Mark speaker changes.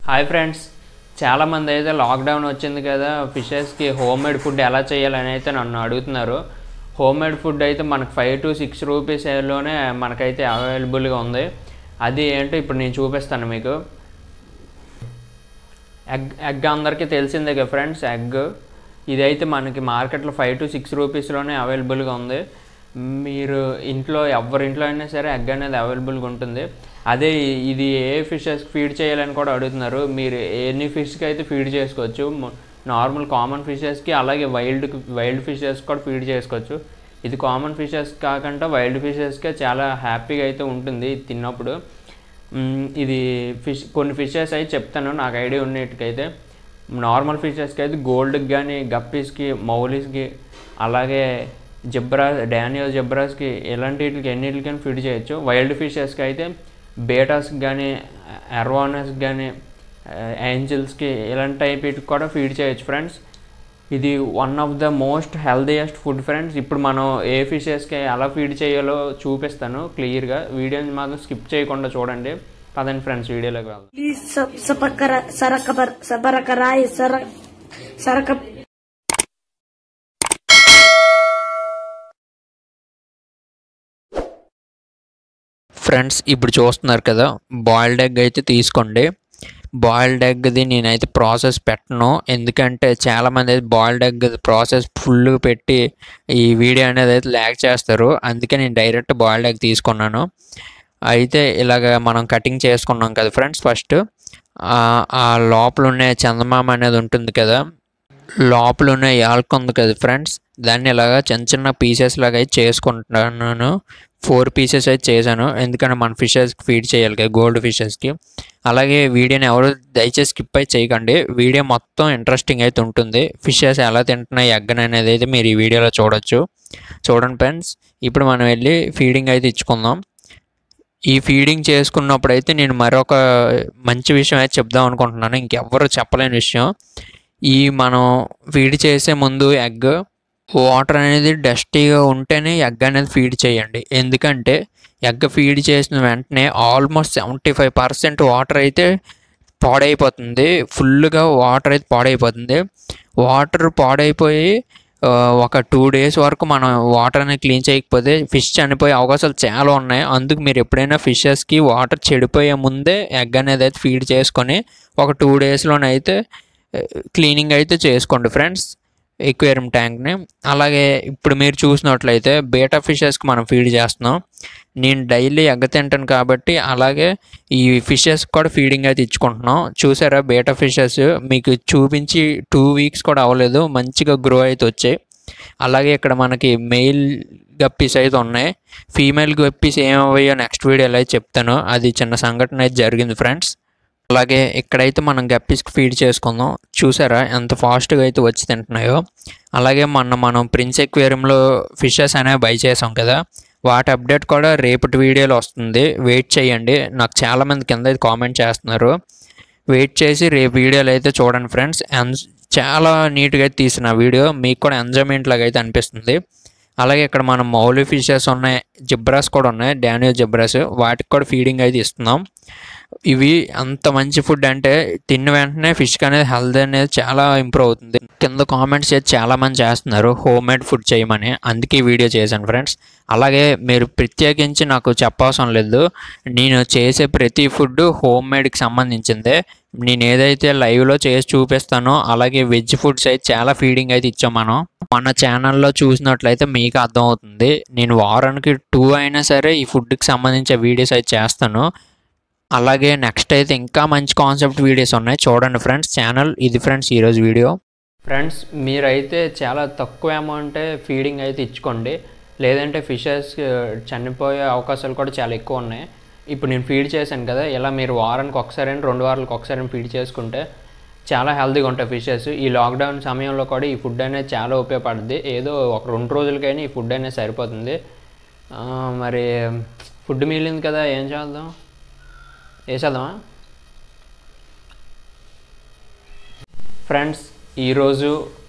Speaker 1: hi friends చాలామంది అయితే lockdown వచ్చింది కదా ఫిషెస్కి హోమ్ మేడ్ ఫుడ్ ఎలా చేయాలని అయితే నన్ను అడుగుతున్నారు హోమ్ మేడ్ ఫుడ్ అయితే మనకు ఫైవ్ టు సిక్స్ రూపీస్లోనే మనకైతే అవైలబుల్గా ఉంది అది ఏంటో ఇప్పుడు నేను చూపిస్తాను మీకు ఎగ్ ఎగ్ అందరికీ తెలిసిందే కదా ఫ్రెండ్స్ ఎగ్ ఇదైతే మనకి మార్కెట్లో ఫైవ్ టు సిక్స్ రూపీస్లోనే అవైలబుల్గా ఉంది మీరు ఇంట్లో ఎవరి ఇంట్లో అయినా సరే ఎగ్ అనేది అవైలబుల్గా ఉంటుంది అదే ఇది ఏ ఫిషెస్ ఫీడ్ చేయాలని కూడా అడుగుతున్నారు మీరు ఎన్ని ఫిష్కి అయితే ఫీడ్ చేసుకోవచ్చు నార్మల్ కామన్ ఫిషెస్కి అలాగే వైల్డ్ వైల్డ్ ఫిషెస్ కూడా ఫీడ్ చేసుకోవచ్చు ఇది కామన్ ఫిషెస్ కాకుండా వైల్డ్ ఫిషెస్కే చాలా హ్యాపీగా అయితే ఉంటుంది ఇది తిన్నప్పుడు మ్మ్, ఇది ఫిష్ కొన్ని ఫిషెస్ అయితే చెప్తాను నాకు ఐడియా ఉన్నట్టుకైతే నార్మల్ ఫిషెస్కి అయితే గోల్డ్కి కానీ గప్పీస్కి మౌలీస్కి అలాగే జిబ్రా డానియల్ జిబ్రాస్కి ఇలాంటి వీటికి ఎన్నిటికైనా ఫీడ్ చేయొచ్చు వైల్డ్ ఫిషెస్కి అయితే బేటాస్కి కానీ ఎర్వానస్కి కానీ ఏంజిల్స్కి ఇలాంటి టైప్ వీటికి కూడా ఫీడ్ చేయొచ్చు ఫ్రెండ్స్ ఇది one of the most healthiest food friends ఇప్పుడు మనం ఏ ఫిషెస్కి ఎలా ఫీడ్ చేయాలో చూపిస్తాను క్లియర్గా వీడియోని మాత్రం స్కిప్ చేయకుండా చూడండి పదండి ఫ్రెండ్స్ వీడియోలోకి వెళ్దాం
Speaker 2: Please sub sapakara sarakapar sabarakarai sarak sarakap
Speaker 3: friends ఇప్పుడు చూస్తున్నారు కదా బాయిల్డ్ ఎగ్ అయితే తీసుకోండి బాయిల్డ్ ఎగ్ది నేనైతే ప్రాసెస్ పెట్టను ఎందుకంటే చాలామంది అయితే బాయిల్డ్ ఎగ్ ప్రాసెస్ ఫుల్ పెట్టి ఈ వీడియో అనేది అయితే ల్యాక్ చేస్తారు అందుకే నేను డైరెక్ట్ బాయిల్డ్ ఎగ్ తీసుకున్నాను అయితే ఇలాగ మనం కటింగ్ చేసుకున్నాం కదా ఫ్రెండ్స్ ఫస్ట్ ఆ లోపల ఉన్న చందమామ అనేది ఉంటుంది కదా లోపల ఉన్న యాల్క్ ఉంది కదా ఫ్రెండ్స్ దాన్ని ఇలాగా చిన్న చిన్న పీసెస్ లాగా అయితే చేసుకుంటున్నాను ఫోర్ పీసెస్ అయితే చేశాను ఎందుకంటే మన ఫిషెస్కి ఫీడ్ చేయాలి కదా గోల్డ్ ఫిషెస్కి అలాగే వీడియోని ఎవరు దయచేసి స్కిప్ అయితే చేయకండి వీడియో మొత్తం ఇంట్రెస్టింగ్ అయితే ఉంటుంది ఫిషెస్ ఎలా తింటున్నాయి ఎగ్గన అనేది అయితే మీరు ఈ వీడియోలో చూడొచ్చు చూడండి ఫ్రెండ్స్ ఇప్పుడు మనం వెళ్ళి ఫీడింగ్ అయితే ఇచ్చుకుందాం ఈ ఫీడింగ్ చేసుకున్నప్పుడు అయితే నేను మరొక మంచి విషయం అయితే చెప్దాం అనుకుంటున్నాను ఇంకెవ్వరు చెప్పలేని విషయం ఈ మనం ఫీడ్ చేసే ముందు ఎగ్ వాటర్ అనేది డస్టీగా ఉంటేనే ఎగ్ అనేది ఫీడ్ చేయండి ఎందుకంటే ఎగ్ ఫీడ్ చేసిన వెంటనే almost seventy five percent water అయితే పాడైపోతుంది ఫుల్గా వాటర్ అయితే పాడైపోతుంది వాటర్ పాడైపోయి ఆ, ఒక టూ డేస్ వరకు మనం వాటర్ అనేది క్లీన్ చేయకపోతే ఫిష్ చనిపోయే అవకాశాలు చాలా ఉన్నాయి అందుకు మీరు ఎప్పుడైనా ఫిషెస్కి వాటర్ చెడిపోయే ముందే ఎగ్ అనేది అయితే ఫీడ్ చేసుకొని ఒక టూ డేస్లోనైతే క్లీనింగ్ అయితే చేసుకోండి ఫ్రెండ్స్ ఎక్వేరియం ట్యాంక్ని అలాగే ఇప్పుడు మీరు చూసినట్లయితే బేటా ఫిషెస్కి మనం ఫీడ్ చేస్తున్నాం నేను డైలీ ఎగ్గ తింటాను కాబట్టి అలాగే ఈ ఫిషెస్ కూడా ఫీడింగ్ అయితే ఇచ్చుకుంటున్నాం చూసారా బేటా ఫిషెస్ మీకు చూపించి టూ వీక్స్ కూడా అవ్వలేదు మంచిగా గ్రో అయితే వచ్చాయి అలాగే ఇక్కడ మనకి మెయిల్ గప్పీస్ అయితే ఉన్నాయి ఫీమేల్ గప్పీస్ ఏమయ్యో నెక్స్ట్ వీడియోలో అయితే చెప్తాను అది చిన్న సంఘటన అయితే జరిగింది ఫ్రెండ్స్ అలాగే ఇక్కడైతే మనం గప్పీస్కి ఫీడ్ చేసుకుందాం చూసారా ఎంత ఫాస్ట్గా అయితే వచ్చి తింటున్నాయో అలాగే మొన్న మనం ప్రిన్స్ ఎక్వేరియంలో ఫిషెస్ అనేవి బై చేసాం కదా వాటి అప్డేట్ కూడా రేపటి వీడియోలో వస్తుంది వెయిట్ చేయండి నాకు చాలామంది కింద అయితే కామెంట్ చేస్తున్నారు వెయిట్ చేసి రేపు వీడియోలో అయితే చూడండి ఫ్రెండ్స్ చాలా నీట్గా అయితే తీసిన వీడియో మీకు కూడా ఎంజాయ్మెంట్ లాగా అయితే అనిపిస్తుంది అలాగే ఇక్కడ మనం మౌలి ఫిషెస్ ఉన్నాయి జిబ్రాస్ కూడా ఉన్నాయి డానియల్ జిబ్రాస్ వాటికి కూడా ఫీడింగ్ అయితే ఇస్తున్నాం ఇవి అంత మంచి ఫుడ్ అంటే తిన్న వెంటనే ఫిష్ అనేది హెల్త్ అనేది చాలా ఇంప్రూవ్ అవుతుంది కింద కామెంట్స్ అయితే చాలా మంది చేస్తున్నారు హోమ్ మేడ్ ఫుడ్ చేయమని అందుకే ఈ వీడియో చేశాను ఫ్రెండ్స్ అలాగే మీరు ప్రత్యేకించి నాకు చెప్పవసరం లేదు నేను చేసే ప్రతి ఫుడ్ హోమ్ మేడ్కి సంబంధించిందే నేను ఏదైతే లైవ్లో చేసి చూపిస్తానో అలాగే వెజ్ ఫుడ్స్ అయితే చాలా ఫీడింగ్ అయితే ఇచ్చాం మనం మన ఛానల్లో చూసినట్లయితే మీకు అర్థమవుతుంది నేను వారానికి టూ అయినా సరే ఈ ఫుడ్కి సంబంధించిన వీడియోస్ అయితే చేస్తాను అలాగే నెక్స్ట్ అయితే ఇంకా మంచి కాన్సెప్ట్ వీడియోస్ ఉన్నాయి చూడండి ఫ్రెండ్స్ ఛానల్ ఇది ఫ్రెండ్స్ ఈరోజు వీడియో
Speaker 1: ఫ్రెండ్స్ మీరైతే చాలా తక్కువ అమౌంటే ఫీడింగ్ అయితే ఇచ్చుకోండి లేదంటే ఫిషెస్ చనిపోయే అవకాశాలు కూడా చాలా ఎక్కువ ఉన్నాయి ఇప్పుడు నేను ఫీడ్ చేశాను కదా ఇలా మీరు వారానికి ఒకసారి రెండు వారాలకు ఒకసారి ఫీడ్ చేసుకుంటే చాలా హెల్తీగా ఉంటాయి ఫిషెస్ ఈ లాక్డౌన్ సమయంలో కూడా ఈ ఫుడ్ అనేది చాలా ఉపయోగపడుద్ది ఏదో ఒక రెండు రోజులకైనా ఈ ఫుడ్ అనేది సరిపోతుంది ఆ, మరి ఫుడ్ మిగిలింది కదా ఏం చేద్దాం వేసేద్దామా ఫ్రెండ్స్ ఈరోజు